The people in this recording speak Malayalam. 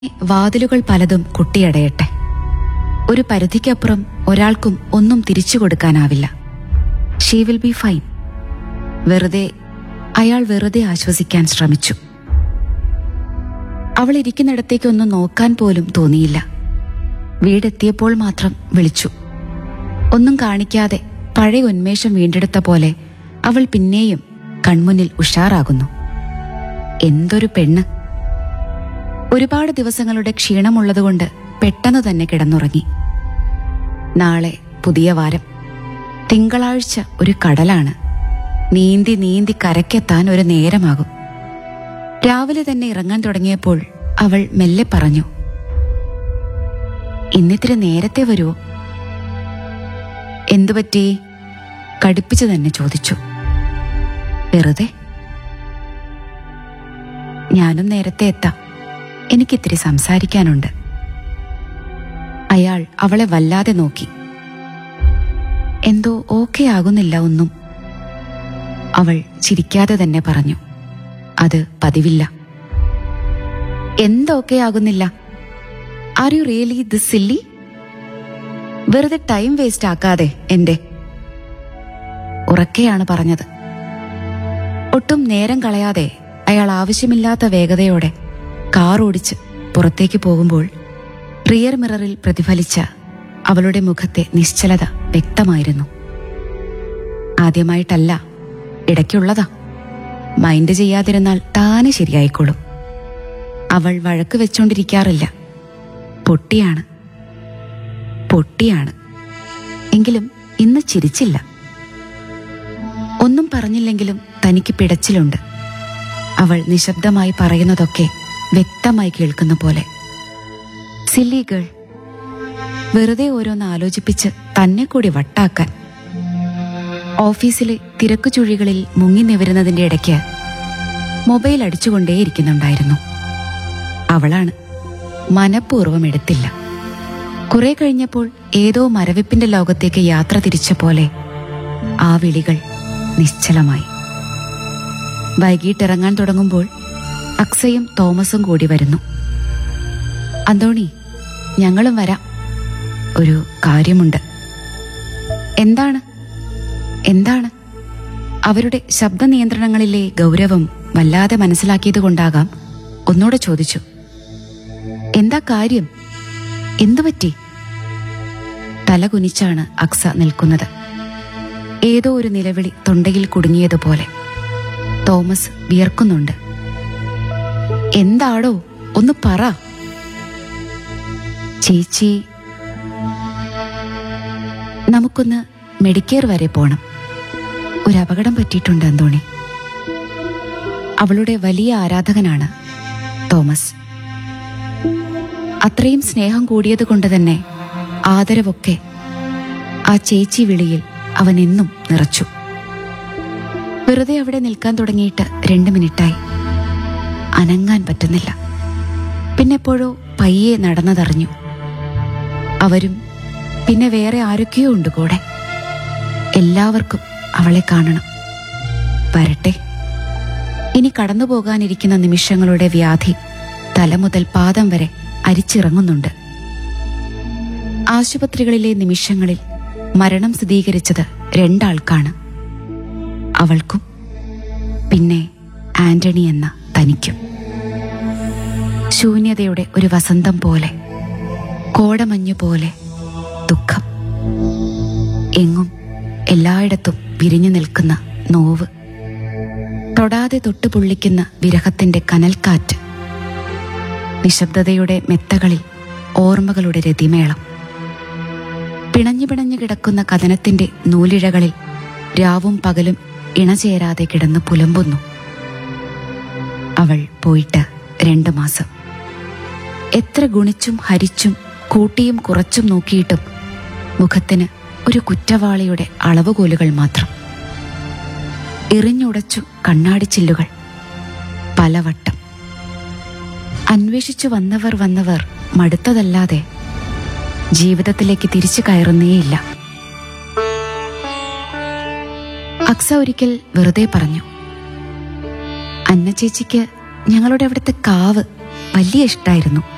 വാതിലുകൾ പലതും കുട്ടിയടയട്ടെ ഒരു പരിധിക്കപ്പുറം ഒരാൾക്കും ഒന്നും തിരിച്ചു കൊടുക്കാനാവില്ല ഷീ വിൽ ബി ഫൈൻ വെറുതെ അയാൾ വെറുതെ ആശ്വസിക്കാൻ ശ്രമിച്ചു അവൾ ഇരിക്കുന്നിടത്തേക്കൊന്നും നോക്കാൻ പോലും തോന്നിയില്ല വീടെത്തിയപ്പോൾ മാത്രം വിളിച്ചു ഒന്നും കാണിക്കാതെ പഴയ ഉന്മേഷം വീണ്ടെടുത്ത പോലെ അവൾ പിന്നെയും കൺമുന്നിൽ ഉഷാറാകുന്നു എന്തൊരു പെണ്ണ് ഒരുപാട് ദിവസങ്ങളുടെ ക്ഷീണമുള്ളതുകൊണ്ട് പെട്ടെന്ന് തന്നെ കിടന്നുറങ്ങി നാളെ പുതിയ വാരം തിങ്കളാഴ്ച ഒരു കടലാണ് നീന്തി നീന്തി കരക്കെത്താൻ ഒരു നേരമാകും രാവിലെ തന്നെ ഇറങ്ങാൻ തുടങ്ങിയപ്പോൾ അവൾ മെല്ലെ പറഞ്ഞു ഇന്നിത്തിരി നേരത്തെ വരുമോ എന്തുപറ്റി കടുപ്പിച്ചു തന്നെ ചോദിച്ചു വെറുതെ ഞാനും നേരത്തെ എത്താം എനിക്കിത്തിരി സംസാരിക്കാനുണ്ട് അയാൾ അവളെ വല്ലാതെ നോക്കി എന്തോ ഓക്കെ ആകുന്നില്ല ഒന്നും അവൾ ചിരിക്കാതെ തന്നെ പറഞ്ഞു അത് പതിവില്ല എന്തൊക്കെ ആകുന്നില്ല are you really this silly വെറുതെ ടൈം വേസ്റ്റ് ആക്കാതെ എന്റെ ഉറക്കെയാണ് പറഞ്ഞത് ഒട്ടും നേരം കളയാതെ അയാൾ ആവശ്യമില്ലാത്ത വേഗതയോടെ കാർ ഓടിച്ച് പുറത്തേക്ക് പോകുമ്പോൾ റിയർ മിററിൽ പ്രതിഫലിച്ച അവളുടെ മുഖത്തെ നിശ്ചലത വ്യക്തമായിരുന്നു ആദ്യമായിട്ടല്ല ഇടയ്ക്കുള്ളതാ മൈൻഡ് ചെയ്യാതിരുന്നാൽ താനെ ശരിയായിക്കോളും അവൾ വഴക്ക് വെച്ചോണ്ടിരിക്കാറില്ല പൊട്ടിയാണ് പൊട്ടിയാണ് എങ്കിലും ഇന്ന് ചിരിച്ചില്ല ഒന്നും പറഞ്ഞില്ലെങ്കിലും തനിക്ക് പിടച്ചിലുണ്ട് അവൾ നിശബ്ദമായി പറയുന്നതൊക്കെ വ്യക്തമായി കേൾക്കുന്ന പോലെ സില്ലി ഗേൾ വെറുതെ ഓരോന്ന് ആലോചിപ്പിച്ച് തന്നെ കൂടി വട്ടാക്കാൻ ഓഫീസിലെ തിരക്കു ചുഴികളിൽ മുങ്ങി നിവരുന്നതിന്റെ ഇടയ്ക്ക് മൊബൈൽ അടിച്ചുകൊണ്ടേയിരിക്കുന്നുണ്ടായിരുന്നു അവളാണ് മനഃപൂർവ്വം എടുത്തില്ല കുറെ കഴിഞ്ഞപ്പോൾ ഏതോ മരവിപ്പിന്റെ ലോകത്തേക്ക് യാത്ര തിരിച്ച പോലെ ആ വിളികൾ നിശ്ചലമായി വൈകിട്ടിറങ്ങാൻ തുടങ്ങുമ്പോൾ അക്സയും തോമസും കൂടി വരുന്നു അന്തോണി ഞങ്ങളും വരാം ഒരു കാര്യമുണ്ട് എന്താണ് എന്താണ് അവരുടെ ശബ്ദ നിയന്ത്രണങ്ങളിലെ ഗൗരവം വല്ലാതെ മനസ്സിലാക്കിയതുകൊണ്ടാകാം ഒന്നുകൂടെ ചോദിച്ചു എന്താ കാര്യം എന്തുപറ്റി തല കുനിച്ചാണ് അക്സ നിൽക്കുന്നത് ഏതോ ഒരു നിലവിളി തൊണ്ടയിൽ കുടുങ്ങിയതുപോലെ തോമസ് വിയർക്കുന്നുണ്ട് എന്താടോ ഒന്ന് പറ ചേച്ചി നമുക്കൊന്ന് മെഡിക്കെയർ വരെ പോണം ഒരു അപകടം പറ്റിയിട്ടുണ്ട് അന്തോണി അവളുടെ വലിയ ആരാധകനാണ് തോമസ് അത്രയും സ്നേഹം കൂടിയത് കൊണ്ട് തന്നെ ആദരവൊക്കെ ആ ചേച്ചി വിളിയിൽ അവൻ എന്നും നിറച്ചു വെറുതെ അവിടെ നിൽക്കാൻ തുടങ്ങിയിട്ട് രണ്ട് മിനിറ്റായി അനങ്ങാൻ പറ്റുന്നില്ല പിന്നെപ്പോഴോ പയ്യെ നടന്നതറിഞ്ഞു അവരും പിന്നെ വേറെ ആരൊക്കെയോ ഉണ്ട് കൂടെ എല്ലാവർക്കും അവളെ കാണണം വരട്ടെ ഇനി കടന്നു പോകാനിരിക്കുന്ന നിമിഷങ്ങളുടെ വ്യാധി തല മുതൽ പാദം വരെ അരിച്ചിറങ്ങുന്നുണ്ട് ആശുപത്രികളിലെ നിമിഷങ്ങളിൽ മരണം സ്ഥിരീകരിച്ചത് രണ്ടാൾക്കാണ് അവൾക്കും പിന്നെ ആന്റണി എന്ന തനിക്കും ശൂന്യതയുടെ ഒരു വസന്തം പോലെ കോടമഞ്ഞു പോലെ ദുഃഖം എങ്ങും എല്ലായിടത്തും വിരിഞ്ഞു നിൽക്കുന്ന നോവ് തൊടാതെ തൊട്ടുപൊള്ളിക്കുന്ന വിരഹത്തിന്റെ കനൽക്കാറ്റ് നിശബ്ദതയുടെ മെത്തകളിൽ ഓർമ്മകളുടെ രതിമേളം പിണഞ്ഞു പിണഞ്ഞു കിടക്കുന്ന കഥനത്തിന്റെ നൂലിഴകളിൽ രാവും പകലും ഇണചേരാതെ കിടന്ന് പുലമ്പുന്നു അവൾ പോയിട്ട് രണ്ടു മാസം എത്ര ഗുണിച്ചും ഹരിച്ചും കൂട്ടിയും കുറച്ചും നോക്കിയിട്ടും മുഖത്തിന് ഒരു കുറ്റവാളിയുടെ അളവുകോലുകൾ മാത്രം എറിഞ്ഞുടച്ചു കണ്ണാടിച്ചില്ലുകൾ പലവട്ടം അന്വേഷിച്ചു വന്നവർ വന്നവർ മടുത്തതല്ലാതെ ജീവിതത്തിലേക്ക് തിരിച്ചു കയറുന്നേയില്ല അക്സ ഒരിക്കൽ വെറുതെ പറഞ്ഞു അന്ന ചേച്ചിക്ക് ഞങ്ങളുടെ അവിടുത്തെ കാവ് വലിയ ഇഷ്ടായിരുന്നു